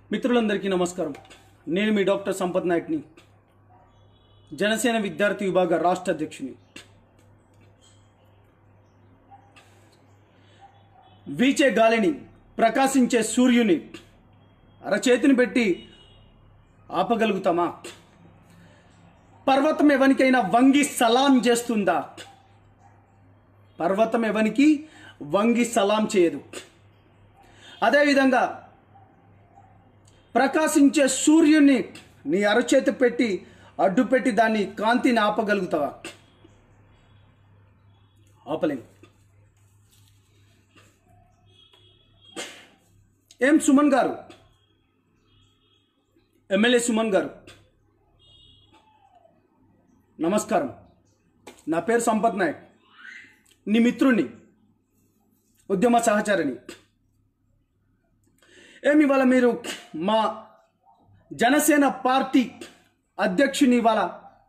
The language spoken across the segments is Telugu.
మిత్రులందరికీ నమస్కారం నేను మీ డాక్టర్ సంపత్ నాయక్ని జనసేన విద్యార్థి విభాగ రాష్ట్ర అధ్యక్షుని వీచే గాలిని ప్రకాశించే సూర్యుని అరచేతిని పెట్టి ఆపగలుగుతామా పర్వతం ఎవరికైనా వంగి సలాం చేస్తుందా పర్వతం ఎవరికి వంగి సలాం చేయదు అదేవిధంగా ప్రకాశించే సూర్యుని నీ అరచేతి పెట్టి అడ్డు పెట్టి దాన్ని కాంతిని ఆపగలుగుతావా ఆపలేం ఏం సుమన్ గారు ఎమ్మెల్యే సుమన్ గారు నమస్కారం నా పేరు సంపత్ నాయక్ నీ మిత్రుణ్ణి ఉద్యమ సహచరిని ఏమి ఇవాళ మీరు మా జనసేన పార్టీ అధ్యక్షుని ఇవాళ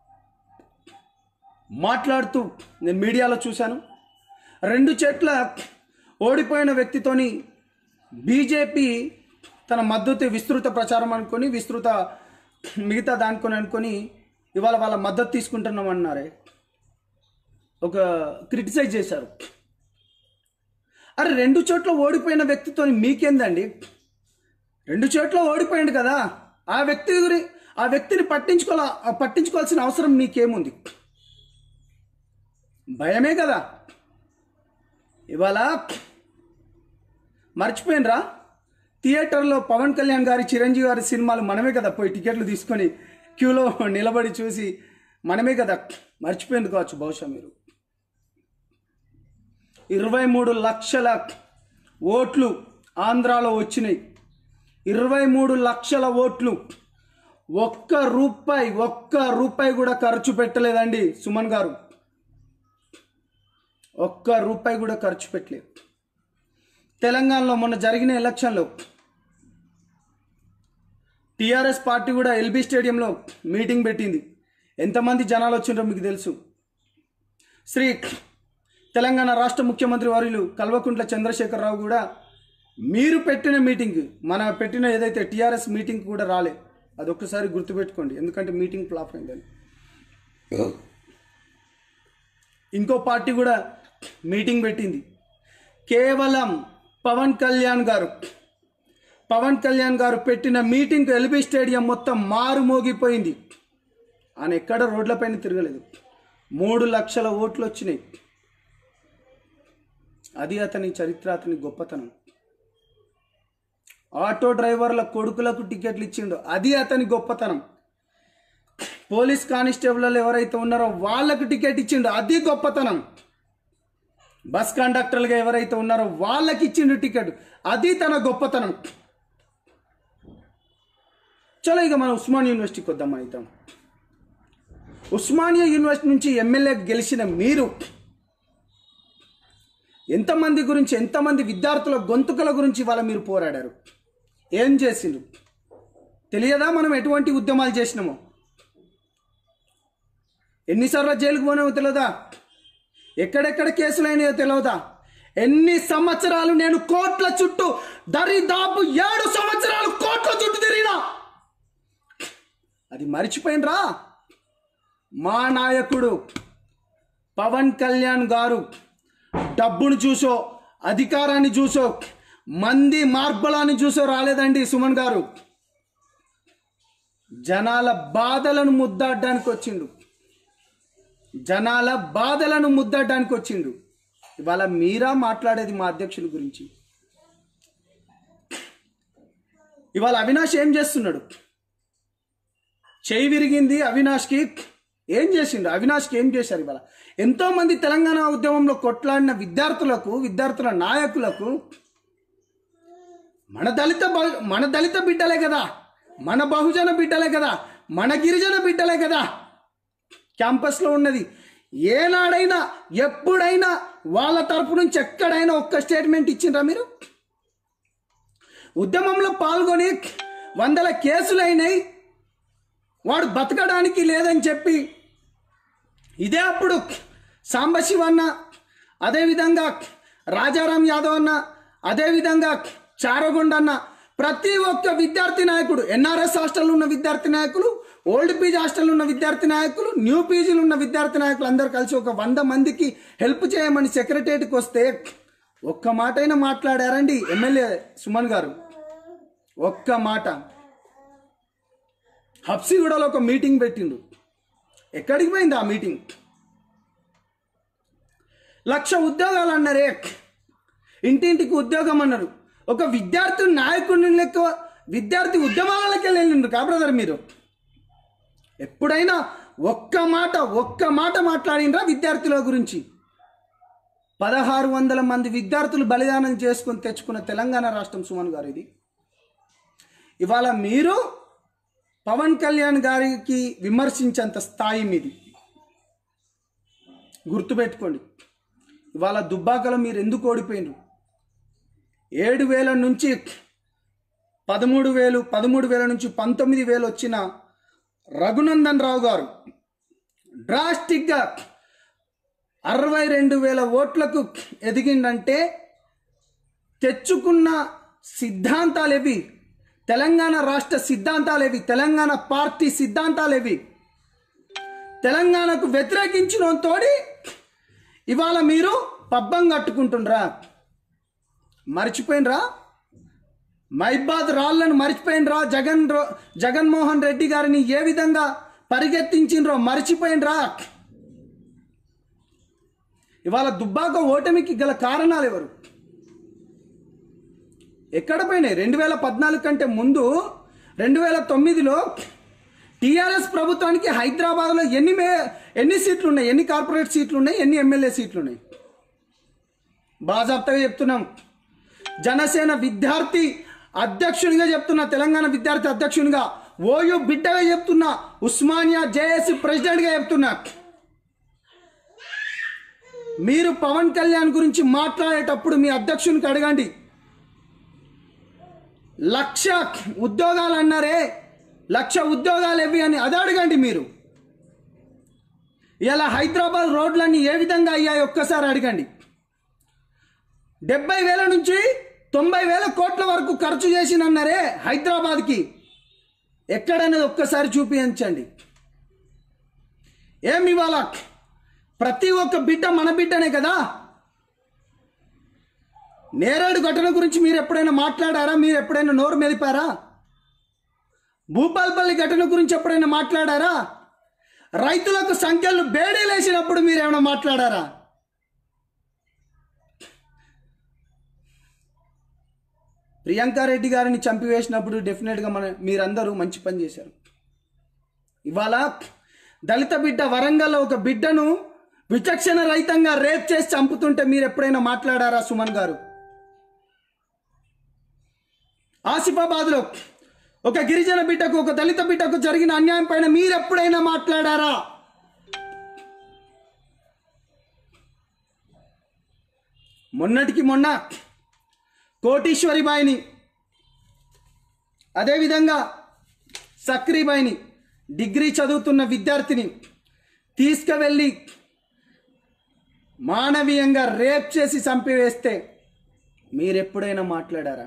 మాట్లాడుతూ నేను మీడియాలో చూశాను రెండు చెట్ల ఓడిపోయిన వ్యక్తితోని బీజేపీ తన మద్దతు విస్తృత ప్రచారం అనుకొని విస్తృత మిగతా దానికొని అనుకొని ఇవాళ వాళ్ళ మద్దతు తీసుకుంటున్నాం అన్నారే ఒక క్రిటిసైజ్ చేశారు అరే రెండు చోట్ల ఓడిపోయిన వ్యక్తితో మీకేందండి రెండు చోట్ల ఓడిపోయింది కదా ఆ వ్యక్తి గురి ఆ వ్యక్తిని పట్టించుకోవాల పట్టించుకోవాల్సిన అవసరం మీకేముంది భయమే కదా ఇవాళ మర్చిపోయినరా థియేటర్లో పవన్ కళ్యాణ్ గారి చిరంజీవి గారి సినిమాలు మనమే కదా పోయి టికెట్లు తీసుకొని క్యూలో నిలబడి చూసి మనమే కదా మర్చిపోయింది కావచ్చు బహుశా మీరు ఇరవై మూడు లక్షల ఓట్లు ఆంధ్రాలో వచ్చినాయి ఇరవై మూడు లక్షల ఓట్లు ఒక్క రూపాయి ఒక్క రూపాయి కూడా ఖర్చు పెట్టలేదండి సుమన్ గారు ఒక్క రూపాయి కూడా ఖర్చు పెట్టలేదు తెలంగాణలో మొన్న జరిగిన ఎలక్షన్లో టీఆర్ఎస్ పార్టీ కూడా ఎల్బీ స్టేడియంలో మీటింగ్ పెట్టింది ఎంతమంది జనాలు వచ్చిండ్రో మీకు తెలుసు శ్రీ తెలంగాణ రాష్ట్ర ముఖ్యమంత్రి వర్యులు కల్వకుంట్ల చంద్రశేఖరరావు కూడా మీరు పెట్టిన మీటింగ్ మన పెట్టిన ఏదైతే టీఆర్ఎస్ మీటింగ్ కూడా రాలే అది ఒక్కసారి గుర్తుపెట్టుకోండి ఎందుకంటే మీటింగ్ ఫ్లాప్ అయిందని ఇంకో పార్టీ కూడా మీటింగ్ పెట్టింది కేవలం పవన్ కళ్యాణ్ గారు పవన్ కళ్యాణ్ గారు పెట్టిన మీటింగ్ ఎల్బీ స్టేడియం మొత్తం మారు మోగిపోయింది ఆయన ఎక్కడ రోడ్లపైన తిరగలేదు మూడు లక్షల ఓట్లు వచ్చినాయి అది అతని చరిత్ర అతని గొప్పతనం ఆటో డ్రైవర్ల కొడుకులకు టికెట్లు ఇచ్చిండు అది అతని గొప్పతనం పోలీస్ కానిస్టేబుల్ ఎవరైతే ఉన్నారో వాళ్ళకు టికెట్ ఇచ్చిండు అది గొప్పతనం బస్ కండక్టర్లుగా ఎవరైతే ఉన్నారో వాళ్ళకి ఇచ్చిండు టికెట్ అది తన గొప్పతనం చలో ఇక మనం ఉస్మానియా యూనివర్సిటీకి వద్దాం మన ఇద్దాం ఉస్మానియా యూనివర్సిటీ నుంచి ఎమ్మెల్యే గెలిచిన మీరు ఎంతమంది గురించి ఎంతమంది విద్యార్థుల గొంతుకల గురించి వాళ్ళ మీరు పోరాడారు ఏం చేసిండ్రు తెలియదా మనం ఎటువంటి ఉద్యమాలు చేసినామో ఎన్నిసార్లు జైలుకు పోనామో తెలియదా ఎక్కడెక్కడ కేసులు అయినాయో తెలియదా ఎన్ని సంవత్సరాలు నేను కోట్ల చుట్టూ దరిదాపు ఏడు సంవత్సరాలు కోట్ల చుట్టూ తిరిగినా అది మర్చిపోయినరా మా నాయకుడు పవన్ కళ్యాణ్ గారు డబ్బును చూసో అధికారాన్ని చూసో మంది మార్బలాన్ని చూసో రాలేదండి సుమన్ గారు జనాల బాధలను ముద్దాడడానికి వచ్చిండు జనాల బాధలను ముద్దాడడానికి వచ్చిండు ఇవాళ మీరా మాట్లాడేది మా అధ్యక్షుడి గురించి ఇవాళ అవినాష్ ఏం చేస్తున్నాడు చేయి విరిగింది అవినాష్కి ఏం చేసిండు అవినాష్కి ఏం చేశారు ఇవాళ ఎంతో మంది తెలంగాణ ఉద్యమంలో కొట్లాడిన విద్యార్థులకు విద్యార్థుల నాయకులకు మన దళిత బ- మన దళిత బిడ్డలే కదా మన బహుజన బిడ్డలే కదా మన గిరిజన బిడ్డలే కదా క్యాంపస్లో ఉన్నది ఏనాడైనా ఎప్పుడైనా వాళ్ళ తరపు నుంచి ఎక్కడైనా ఒక్క స్టేట్మెంట్ ఇచ్చిండ్రా మీరు ఉద్యమంలో పాల్గొని వందల కేసులు అయినాయి వాడు బతకడానికి లేదని చెప్పి ఇదే అప్పుడు సాంబశివ అన్న అదేవిధంగా రాజారాం యాదవ్ అన్న అదేవిధంగా చారగొండ అన్న ప్రతి ఒక్క విద్యార్థి నాయకుడు ఎన్ఆర్ఎస్ హాస్టల్లో ఉన్న విద్యార్థి నాయకులు ఓల్డ్ పీజీ హాస్టల్లో ఉన్న విద్యార్థి నాయకులు న్యూ పీజీలో ఉన్న విద్యార్థి నాయకులు అందరూ కలిసి ఒక వంద మందికి హెల్ప్ చేయమని సెక్రటేరియట్కి వస్తే ఒక్క మాట అయినా మాట్లాడారండి ఎమ్మెల్యే సుమన్ గారు ఒక్క మాట హబ్సిగూడలో ఒక మీటింగ్ పెట్టిండు ఎక్కడికి పోయింది ఆ మీటింగ్ లక్ష ఉద్యోగాలు అన్నారే ఇంటింటికి ఉద్యోగం అన్నారు ఒక విద్యార్థి నాయకుడిని లెక్క విద్యార్థి ఉద్యమాలకి వెళ్ళిండ్రు కా బ్రదర్ మీరు ఎప్పుడైనా ఒక్క మాట ఒక్క మాట మాట్లాడినరా విద్యార్థుల గురించి పదహారు వందల మంది విద్యార్థులు బలిదానం చేసుకొని తెచ్చుకున్న తెలంగాణ రాష్ట్రం సుమన్ గారు ఇది ఇవాళ మీరు పవన్ కళ్యాణ్ గారికి విమర్శించేంత స్థాయి మీది గుర్తుపెట్టుకోండి ఇవాళ దుబ్బాకలో మీరు ఎందుకు ఓడిపోయినరు ఏడు వేల నుంచి పదమూడు వేలు పదమూడు వేల నుంచి పంతొమ్మిది వేలు వచ్చిన రఘునందన్ రావు గారు డ్రాస్టిక్గా అరవై రెండు వేల ఓట్లకు ఎదిగిందంటే తెచ్చుకున్న సిద్ధాంతాలేవి తెలంగాణ రాష్ట్ర సిద్ధాంతాలేవి తెలంగాణ పార్టీ సిద్ధాంతాలేవి తెలంగాణకు వ్యతిరేకించిన తోడి ఇవాళ మీరు పబ్బం కట్టుకుంటుండ్రా మర్చిపోయినరా మైబాద్ రాళ్లను మర్చిపోయినరా జగన్ రో- జగన్మోహన్ రెడ్డి గారిని ఏ విధంగా పరిగెత్తించిండ్రో మర్చిపోయినరా ఇవాళ దుబ్బాక ఓటమికి గల కారణాలు ఎవరు ఎక్కడ పోయినాయి రెండు వేల పద్నాలుగు కంటే ముందు రెండు వేల తొమ్మిదిలో టీఆర్ఎస్ ప్రభుత్వానికి హైదరాబాద్లో ఎన్ని మే ఎన్ని సీట్లు ఉన్నాయి ఎన్ని కార్పొరేట్ సీట్లు ఉన్నాయి ఎన్ని ఎమ్మెల్యే సీట్లు ఉన్నాయి బాజాప్తగా చెప్తున్నాం జనసేన విద్యార్థి అధ్యక్షునిగా చెప్తున్నా తెలంగాణ విద్యార్థి అధ్యక్షునిగా ఓయూ బిడ్డగా చెప్తున్నా ఉస్మానియా జేఏసీ ప్రెసిడెంట్గా చెప్తున్నా మీరు పవన్ కళ్యాణ్ గురించి మాట్లాడేటప్పుడు మీ అధ్యక్షునికి అడగండి లక్ష ఉద్యోగాలు అన్నారే లక్ష ఉద్యోగాలు ఇవి అని అది అడగండి మీరు ఇలా హైదరాబాద్ రోడ్లన్నీ ఏ విధంగా అయ్యాయి ఒక్కసారి అడగండి డెబ్బై వేల నుంచి తొంభై వేల కోట్ల వరకు ఖర్చు చేసినన్నారే హైదరాబాద్కి ఎక్కడనేది ఒక్కసారి చూపించండి ఏం ఇవాళ ప్రతి ఒక్క బిడ్డ మన బిడ్డనే కదా నేరేడు ఘటన గురించి మీరు ఎప్పుడైనా మాట్లాడారా మీరు ఎప్పుడైనా నోరు మెదిపారా భూపాల్పల్లి ఘటన గురించి ఎప్పుడైనా మాట్లాడారా రైతులకు సంఖ్యలు బేడీలేసినప్పుడు మీరు ఏమైనా మాట్లాడారా ప్రియాంక రెడ్డి గారిని చంపివేసినప్పుడు డెఫినెట్గా మన మీరందరూ మంచి పని చేశారు ఇవాళ దళిత బిడ్డ వరంగల్లో ఒక బిడ్డను విచక్షణ రహితంగా రేప్ చేసి చంపుతుంటే మీరు ఎప్పుడైనా మాట్లాడారా సుమన్ గారు ఆసిఫాబాద్లో ఒక గిరిజన బిడ్డకు ఒక దళిత బిడ్డకు జరిగిన అన్యాయం పైన మీరు ఎప్పుడైనా మాట్లాడారా మొన్నటికి మొన్న కోటీశ్వరిబాయిని అదేవిధంగా సక్రీబాయిని డిగ్రీ చదువుతున్న విద్యార్థిని తీసుకువెళ్ళి మానవీయంగా రేప్ చేసి చంపివేస్తే మీరెప్పుడైనా మాట్లాడారా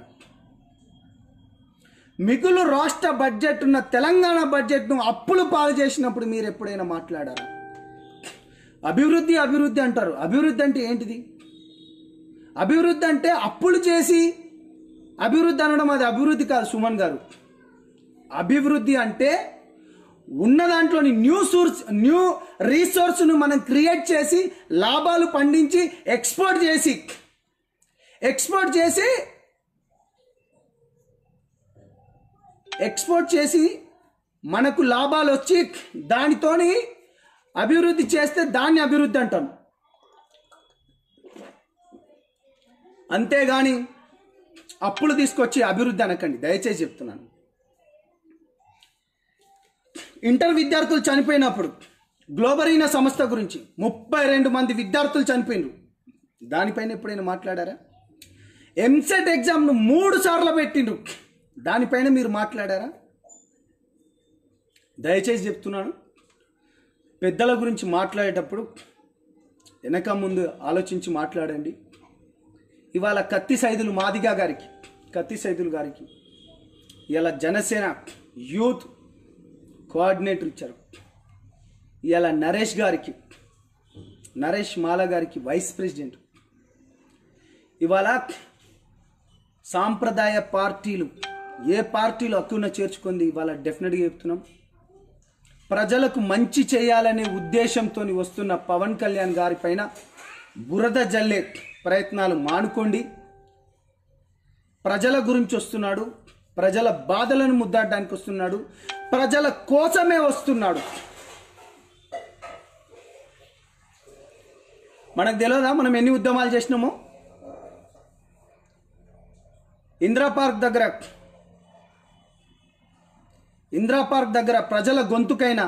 మిగులు రాష్ట్ర బడ్జెట్ ఉన్న తెలంగాణ బడ్జెట్ను అప్పులు పాలు చేసినప్పుడు మీరు ఎప్పుడైనా మాట్లాడారా అభివృద్ధి అభివృద్ధి అంటారు అభివృద్ధి అంటే ఏంటిది అభివృద్ధి అంటే అప్పులు చేసి అభివృద్ధి అనడం అది అభివృద్ధి కాదు సుమన్ గారు అభివృద్ధి అంటే ఉన్న దాంట్లోని న్యూ సోర్స్ న్యూ రీసోర్స్ను మనం క్రియేట్ చేసి లాభాలు పండించి ఎక్స్పోర్ట్ చేసి ఎక్స్పోర్ట్ చేసి ఎక్స్పోర్ట్ చేసి మనకు లాభాలు వచ్చి దానితోని అభివృద్ధి చేస్తే దాన్ని అభివృద్ధి అంటాం అంతేగాని అప్పులు తీసుకొచ్చి అభివృద్ధి అనకండి దయచేసి చెప్తున్నాను ఇంటర్ విద్యార్థులు చనిపోయినప్పుడు గ్లోబరీనా సంస్థ గురించి ముప్పై రెండు మంది విద్యార్థులు చనిపోయినారు దానిపైన ఎప్పుడైనా మాట్లాడారా ఎంసెట్ ఎగ్జామ్ను మూడు సార్లు పెట్టిండ్రు దానిపైన మీరు మాట్లాడారా దయచేసి చెప్తున్నాను పెద్దల గురించి మాట్లాడేటప్పుడు వెనక ముందు ఆలోచించి మాట్లాడండి ఇవాళ కత్తి సైదులు మాదిగా గారికి కత్తి సైదులు గారికి ఇలా జనసేన యూత్ కోఆర్డినేటర్ ఇచ్చారు ఇలా నరేష్ గారికి నరేష్ మాల గారికి వైస్ ప్రెసిడెంట్ ఇవాళ సాంప్రదాయ పార్టీలు ఏ పార్టీలు హక్కున చేర్చుకుంది ఇవాళ డెఫినెట్గా చెప్తున్నాం ప్రజలకు మంచి చేయాలనే ఉద్దేశంతో వస్తున్న పవన్ కళ్యాణ్ గారి పైన బురద జల్లే ప్రయత్నాలు మానుకోండి ప్రజల గురించి వస్తున్నాడు ప్రజల బాధలను ముద్దాడడానికి వస్తున్నాడు ప్రజల కోసమే వస్తున్నాడు మనకు తెలియదా మనం ఎన్ని ఉద్యమాలు చేసినామో ఇందిరా పార్క్ దగ్గర ఇందిరా పార్క్ దగ్గర ప్రజల గొంతుకైనా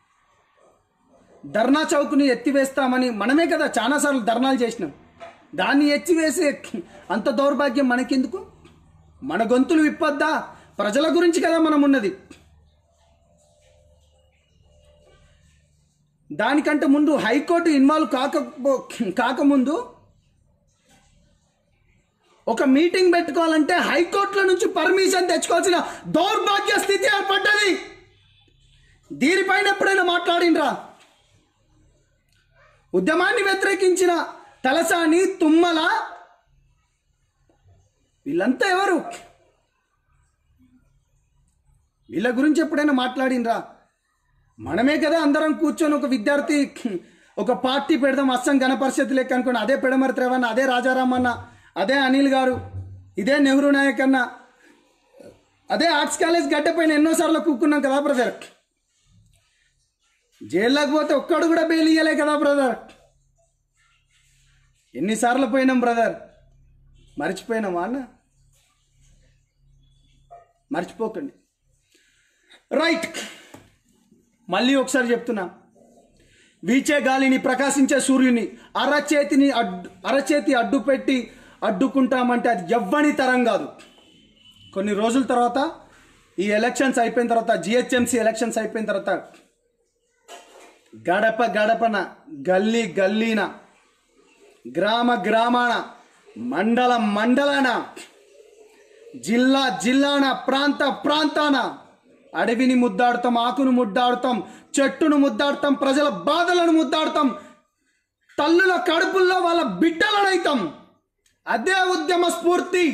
ధర్నా చౌక్ని ఎత్తివేస్తామని మనమే కదా చాలాసార్లు ధర్నాలు చేసినాం దాన్ని ఎత్తివేసే అంత దౌర్భాగ్యం మనకెందుకు మన గొంతులు విప్పొద్దా ప్రజల గురించి కదా మనం ఉన్నది దానికంటే ముందు హైకోర్టు ఇన్వాల్వ్ కాక కాకముందు ఒక మీటింగ్ పెట్టుకోవాలంటే హైకోర్టుల నుంచి పర్మిషన్ తెచ్చుకోవాల్సిన దౌర్భాగ్య స్థితి ఏర్పడ్డది దీనిపైన ఎప్పుడైనా మాట్లాడిండ్రా ఉద్యమాన్ని వ్యతిరేకించిన తలసాని తుమ్మల వీళ్ళంతా ఎవరు వీళ్ళ గురించి ఎప్పుడైనా మాట్లాడిండ్రా మనమే కదా అందరం కూర్చొని ఒక విద్యార్థి ఒక పార్టీ పెడదాం అస్సం గణపరిషత్ లెక్క అనుకోండి అదే పెడమరి త్రేవన్న అదే రాజారామన్న అదే అనిల్ గారు ఇదే నెహ్రూ నాయక్ అన్న అదే ఆర్ట్స్ కాలేజ్ గడ్డ పైన ఎన్నోసార్లు కూక్కున్నాం కదా బ్రదర్ జైల్లోకి పోతే ఒక్కడు కూడా బెయిల్ ఇయ్యలే కదా బ్రదర్ ఎన్నిసార్లు పోయినాం బ్రదర్ మర్చిపోయినామా అన్న మర్చిపోకండి రైట్ మళ్ళీ ఒకసారి చెప్తున్నా వీచే గాలిని ప్రకాశించే సూర్యుని అరచేతిని అడ్డు అరచేతి అడ్డు పెట్టి అడ్డుకుంటామంటే అది ఎవ్వని తరం కాదు కొన్ని రోజుల తర్వాత ఈ ఎలక్షన్స్ అయిపోయిన తర్వాత జిహెచ్ఎంసీ ఎలక్షన్స్ అయిపోయిన తర్వాత గడప గడపన గల్లీ గల్లీన గ్రామ గ్రామాన మండల మండలాన జిల్లా జిల్లాన ప్రాంత ప్రాంతాన అడవిని ముద్దాడుతాం ఆకును ముద్దాడుతాం చెట్టును ముద్దాడుతాం ప్రజల బాధలను ముద్దాడుతాం తల్లుల కడుపుల్లో వాళ్ళ బిడ్డలనైతాం అదే ఉద్యమ స్ఫూర్తి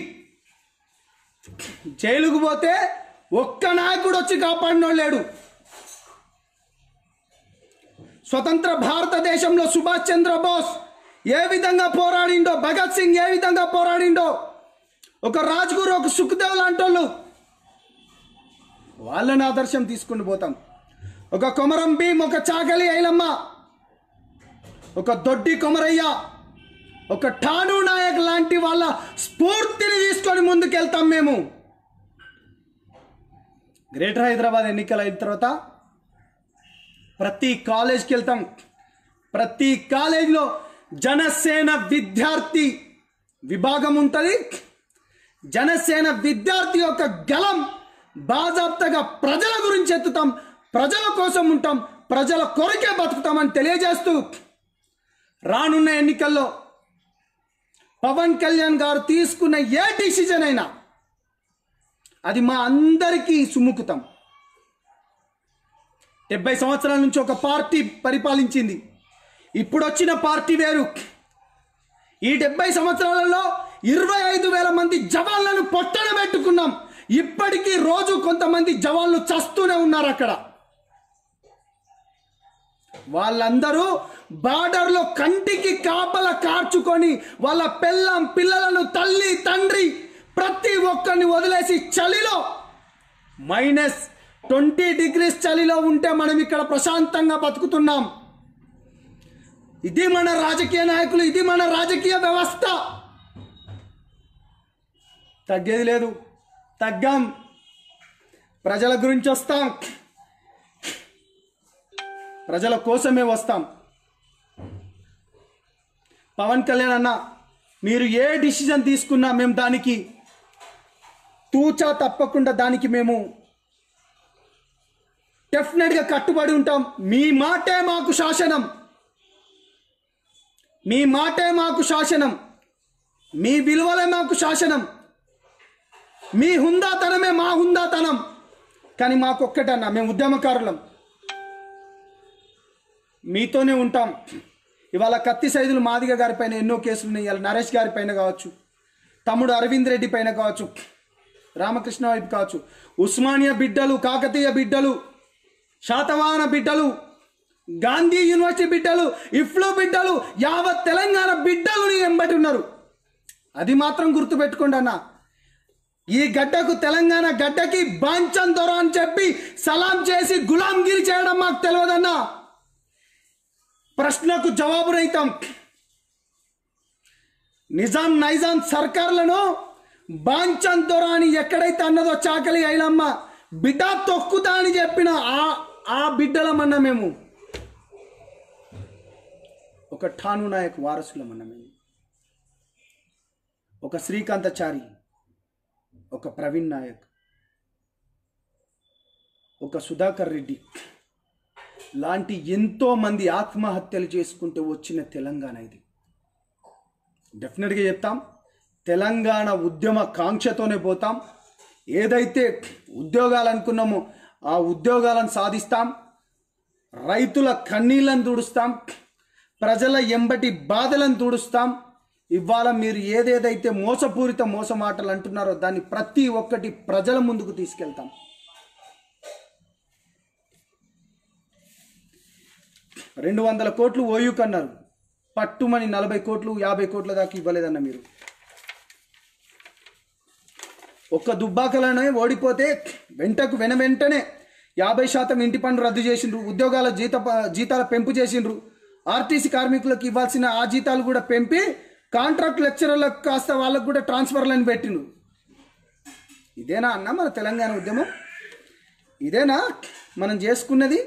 జైలుకు పోతే ఒక్క నాయకుడు వచ్చి కాపాడినోడు లేడు స్వతంత్ర భారతదేశంలో సుభాష్ చంద్రబోస్ ఏ విధంగా పోరాడిండో భగత్ సింగ్ ఏ విధంగా పోరాడిండో ఒక రాజ్గురు ఒక సుఖదేవ్ లాంటోళ్ళు వాళ్ళని ఆదర్శం తీసుకుని పోతాం ఒక కొమరం భీం ఒక చాకలి ఐలమ్మ ఒక దొడ్డి కొమరయ్య ఒక ఠాణు నాయక్ లాంటి వాళ్ళ స్ఫూర్తిని తీసుకొని ముందుకెళ్తాం మేము గ్రేటర్ హైదరాబాద్ ఎన్నికలు అయిన తర్వాత ప్రతి కాలేజ్కి వెళ్తాం ప్రతి కాలేజీలో జనసేన విద్యార్థి విభాగం ఉంటుంది జనసేన విద్యార్థి యొక్క గలం బాజాప్తగా ప్రజల గురించి ఎత్తుతాం ప్రజల కోసం ఉంటాం ప్రజల కొరకే బతుకుతామని తెలియజేస్తూ రానున్న ఎన్నికల్లో పవన్ కళ్యాణ్ గారు తీసుకున్న ఏ డిసిజన్ అయినా అది మా అందరికీ సుముఖుతాం డెబ్బై సంవత్సరాల నుంచి ఒక పార్టీ పరిపాలించింది ఇప్పుడు వచ్చిన పార్టీ వేరు ఈ డెబ్బై సంవత్సరాలలో ఇరవై ఐదు వేల మంది జవాన్లను పొట్టన పెట్టుకున్నాం ఇప్పటికీ రోజు కొంతమంది జవాన్లు చస్తూనే ఉన్నారు అక్కడ వాళ్ళందరూ బార్డర్లో కంటికి కాపల కార్చుకొని వాళ్ళ పెళ్ళం పిల్లలను తల్లి తండ్రి ప్రతి ఒక్కరిని వదిలేసి చలిలో మైనస్ ట్వంటీ డిగ్రీస్ చలిలో ఉంటే మనం ఇక్కడ ప్రశాంతంగా బతుకుతున్నాం ఇది మన రాజకీయ నాయకులు ఇది మన రాజకీయ వ్యవస్థ తగ్గేది లేదు తగ్గాం ప్రజల గురించి వస్తాం ప్రజల కోసమే వస్తాం పవన్ కళ్యాణ్ అన్న మీరు ఏ డిసిజన్ తీసుకున్నా మేము దానికి తూచా తప్పకుండా దానికి మేము డెఫినెట్గా కట్టుబడి ఉంటాం మీ మాటే మాకు శాసనం మీ మాటే మాకు శాసనం మీ విలువలే మాకు శాసనం మీ హుందాతనమే మా హుందాతనం కానీ మాకొక్కటన్నా మేము ఉద్యమకారులం మీతోనే ఉంటాం ఇవాళ కత్తి సైదులు మాదిగ గారి పైన ఎన్నో కేసులు ఉన్నాయి ఇవాళ నరేష్ గారి పైన కావచ్చు తమ్ముడు అరవింద్ రెడ్డి పైన కావచ్చు రామకృష్ణ వైపు కావచ్చు ఉస్మానియా బిడ్డలు కాకతీయ బిడ్డలు శాతవాహన బిడ్డలు గాంధీ యూనివర్సిటీ బిడ్డలు ఇఫ్లో బిడ్డలు యావత్ తెలంగాణ బిడ్డలు నీ వెంబడి ఉన్నారు అది మాత్రం గుర్తుపెట్టుకోండి అన్న ఈ గడ్డకు తెలంగాణ గడ్డకి బాంచన్ దొర అని చెప్పి సలాం చేసి గులాంగిరి చేయడం మాకు తెలియదన్నా ప్రశ్నకు జవాబు రైతాం నిజాం నైజాం సర్కార్లను బాంచన్ దొర అని ఎక్కడైతే అన్నదో చాకలి ఐలమ్మ బిడ్డ తొక్కుతా అని చెప్పిన ఆ ఆ బిడ్డలమన్నా మేము ఒక ఠాను నాయక్ వారసులమన్నా మేము ఒక శ్రీకాంతచారి ఒక ప్రవీణ్ నాయక్ ఒక సుధాకర్ రెడ్డి లాంటి ఎంతో మంది ఆత్మహత్యలు చేసుకుంటూ వచ్చిన తెలంగాణ ఇది డెఫినెట్గా చెప్తాం తెలంగాణ ఉద్యమ కాంక్షతోనే పోతాం ఏదైతే ఉద్యోగాలు అనుకున్నామో ఆ ఉద్యోగాలను సాధిస్తాం రైతుల కన్నీళ్ళను తుడుస్తాం ప్రజల ఎంబటి బాధలను తుడుస్తాం ఇవాళ మీరు ఏదేదైతే మోసపూరిత మోస మాటలు అంటున్నారో దాన్ని ప్రతి ఒక్కటి ప్రజల ముందుకు తీసుకెళ్తాం రెండు వందల కోట్లు ఓయూ కన్నారు పట్టుమని నలభై కోట్లు యాభై కోట్ల దాకా ఇవ్వలేదన్న మీరు ఒక్క దుబ్బాకలోనే ఓడిపోతే వెంటకు వెన వెంటనే యాభై శాతం ఇంటి పన్ను రద్దు చేసిండ్రు ఉద్యోగాల జీత జీతాల పెంపు చేసిండ్రు ఆర్టీసీ కార్మికులకు ఇవ్వాల్సిన ఆ జీతాలు కూడా పెంపి కాంట్రాక్ట్ లెక్చరర్లకు కాస్త వాళ్ళకు కూడా ట్రాన్స్ఫర్లను పెట్టిండ్రు ఇదేనా అన్న మన తెలంగాణ ఉద్యమం ఇదేనా మనం చేసుకున్నది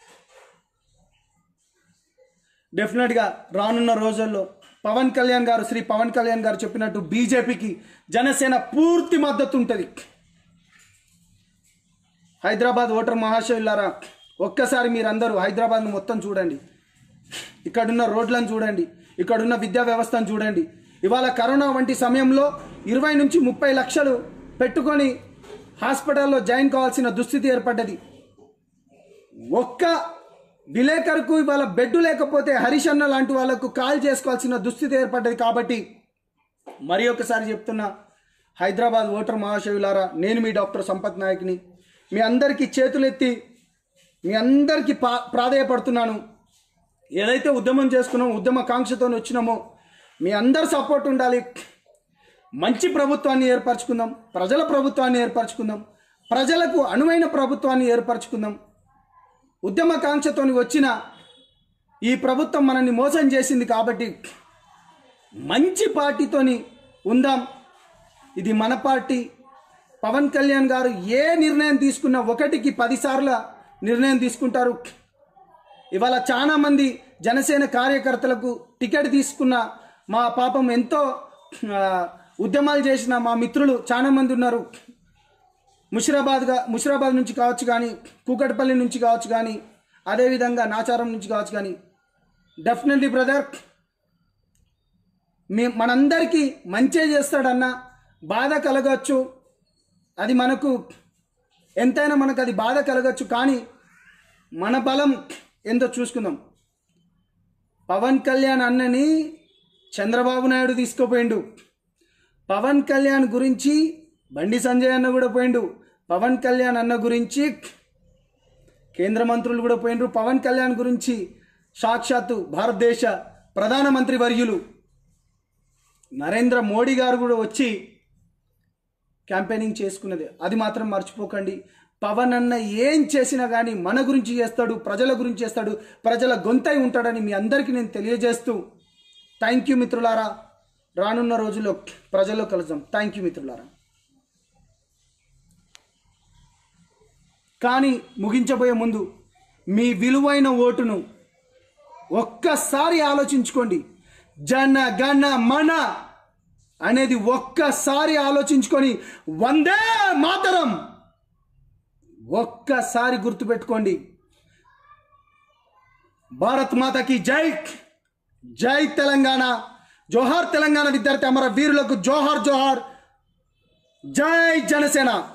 డెఫినెట్గా రానున్న రోజుల్లో పవన్ కళ్యాణ్ గారు శ్రీ పవన్ కళ్యాణ్ గారు చెప్పినట్టు బీజేపీకి జనసేన పూర్తి మద్దతు ఉంటుంది హైదరాబాద్ ఓటర్ మహాశయులారా ఒక్కసారి మీరందరూ హైదరాబాద్ను మొత్తం చూడండి ఇక్కడున్న రోడ్లను చూడండి ఇక్కడున్న విద్యా వ్యవస్థను చూడండి ఇవాళ కరోనా వంటి సమయంలో ఇరవై నుంచి ముప్పై లక్షలు పెట్టుకొని హాస్పిటల్లో జాయిన్ కావాల్సిన దుస్థితి ఏర్పడ్డది ఒక్క విలేకరుకు ఇవాళ బెడ్ లేకపోతే హరీష్ అన్న లాంటి వాళ్ళకు కాల్ చేసుకోవాల్సిన దుస్థితి ఏర్పడ్డది కాబట్టి మరి ఒకసారి చెప్తున్నా హైదరాబాద్ ఓటర్ మహాశయులారా నేను మీ డాక్టర్ సంపత్ నాయక్ని మీ అందరికీ చేతులెత్తి మీ అందరికీ పా ప్రాధేయపడుతున్నాను ఏదైతే ఉద్యమం చేసుకున్నామో ఉద్యమ కాంక్షతో వచ్చినామో మీ అందరి సపోర్ట్ ఉండాలి మంచి ప్రభుత్వాన్ని ఏర్పరచుకుందాం ప్రజల ప్రభుత్వాన్ని ఏర్పరచుకుందాం ప్రజలకు అనువైన ప్రభుత్వాన్ని ఏర్పరచుకుందాం ఉద్యమ కాంక్షతోని వచ్చిన ఈ ప్రభుత్వం మనల్ని మోసం చేసింది కాబట్టి మంచి పార్టీతోని ఉందాం ఇది మన పార్టీ పవన్ కళ్యాణ్ గారు ఏ నిర్ణయం తీసుకున్నా ఒకటికి పదిసార్ల నిర్ణయం తీసుకుంటారు ఇవాళ చాలా మంది జనసేన కార్యకర్తలకు టికెట్ తీసుకున్న మా పాపం ఎంతో ఆ, ఉద్యమాలు చేసిన మా మిత్రులు చాలా మంది ఉన్నారు ముషిరాబాద్గా ముషిరాబాద్ నుంచి కావచ్చు కానీ కూకట్పల్లి నుంచి కావచ్చు కానీ అదేవిధంగా నాచారం నుంచి కావచ్చు కానీ డెఫినెట్లీ బ్రదర్ మీ మనందరికీ మంచే చేస్తాడన్న బాధ కలగచ్చు అది మనకు ఎంతైనా మనకు అది బాధ కలగచ్చు కానీ మన బలం ఎంతో చూసుకుందాం పవన్ కళ్యాణ్ అన్నని చంద్రబాబు నాయుడు తీసుకుపోయిండు పవన్ కళ్యాణ్ గురించి బండి సంజయ్ అన్న కూడా పోయిండు పవన్ కళ్యాణ్ అన్న గురించి కేంద్ర మంత్రులు కూడా పోయిండ్రు పవన్ కళ్యాణ్ గురించి సాక్షాత్తు భారతదేశ ప్రధానమంత్రి వర్యులు నరేంద్ర మోడీ గారు కూడా వచ్చి క్యాంపెయినింగ్ చేసుకున్నది అది మాత్రం మర్చిపోకండి పవన్ అన్న ఏం చేసినా కానీ మన గురించి చేస్తాడు ప్రజల గురించి చేస్తాడు ప్రజల గొంతై ఉంటాడని మీ అందరికీ నేను తెలియజేస్తూ థ్యాంక్ యూ మిత్రులారా రానున్న రోజుల్లో ప్రజల్లో కలుద్దాం థ్యాంక్ యూ మిత్రులారా కానీ ముగించబోయే ముందు మీ విలువైన ఓటును ఒక్కసారి ఆలోచించుకోండి జన గణ మన అనేది ఒక్కసారి ఆలోచించుకొని వందే మాతరం ఒక్కసారి గుర్తుపెట్టుకోండి భారత్ మాతకి జై జై తెలంగాణ జోహార్ తెలంగాణ విద్యార్థి అమర వీరులకు జోహార్ జోహార్ జై జనసేన